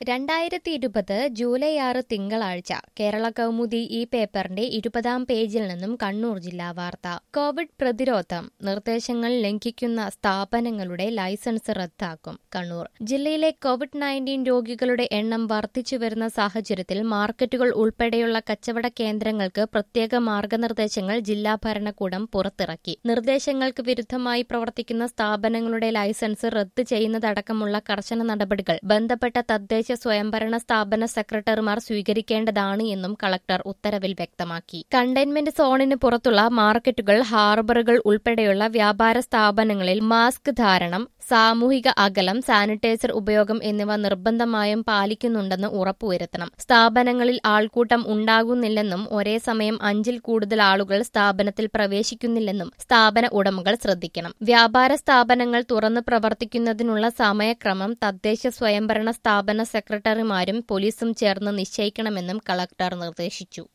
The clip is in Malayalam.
രണ്ടായിരത്തി ഇരുപത് ജൂലൈ ആറ് തിങ്കളാഴ്ച കേരള കൗമുദി ഈ പേപ്പറിന്റെ ഇരുപതാം പേജിൽ നിന്നും കണ്ണൂർ ജില്ലാ വാർത്ത കോവിഡ് പ്രതിരോധം നിർദ്ദേശങ്ങൾ ലംഘിക്കുന്ന സ്ഥാപനങ്ങളുടെ ലൈസൻസ് റദ്ദാക്കും കണ്ണൂർ ജില്ലയിലെ കോവിഡ് നയൻറ്റീൻ രോഗികളുടെ എണ്ണം വർദ്ധിച്ചു വരുന്ന സാഹചര്യത്തിൽ മാർക്കറ്റുകൾ ഉൾപ്പെടെയുള്ള കച്ചവട കേന്ദ്രങ്ങൾക്ക് പ്രത്യേക മാർഗനിർദ്ദേശങ്ങൾ ജില്ലാ ഭരണകൂടം പുറത്തിറക്കി നിർദ്ദേശങ്ങൾക്ക് വിരുദ്ധമായി പ്രവർത്തിക്കുന്ന സ്ഥാപനങ്ങളുടെ ലൈസൻസ് റദ്ദ് ചെയ്യുന്നതടക്കമുള്ള കർശന നടപടികൾ ബന്ധപ്പെട്ട തദ്ദേശ സ്വയംഭരണ സ്ഥാപന സെക്രട്ടറിമാർ സ്വീകരിക്കേണ്ടതാണ് എന്നും കളക്ടർ ഉത്തരവിൽ വ്യക്തമാക്കി കണ്ടെയ്ൻമെന്റ് സോണിന് പുറത്തുള്ള മാർക്കറ്റുകൾ ഹാർബറുകൾ ഉൾപ്പെടെയുള്ള വ്യാപാര സ്ഥാപനങ്ങളിൽ മാസ്ക് ധാരണം സാമൂഹിക അകലം സാനിറ്റൈസർ ഉപയോഗം എന്നിവ നിർബന്ധമായും പാലിക്കുന്നുണ്ടെന്ന് ഉറപ്പുവരുത്തണം സ്ഥാപനങ്ങളിൽ ആൾക്കൂട്ടം ഉണ്ടാകുന്നില്ലെന്നും ഒരേ സമയം അഞ്ചിൽ കൂടുതൽ ആളുകൾ സ്ഥാപനത്തിൽ പ്രവേശിക്കുന്നില്ലെന്നും സ്ഥാപന ഉടമകൾ ശ്രദ്ധിക്കണം വ്യാപാര സ്ഥാപനങ്ങൾ തുറന്ന് പ്രവർത്തിക്കുന്നതിനുള്ള സമയക്രമം തദ്ദേശ സ്വയംഭരണ സ്ഥാപന സെക്രട്ടറിമാരും പോലീസും ചേർന്ന് നിശ്ചയിക്കണമെന്നും കളക്ടർ നിർദ്ദേശിച്ചു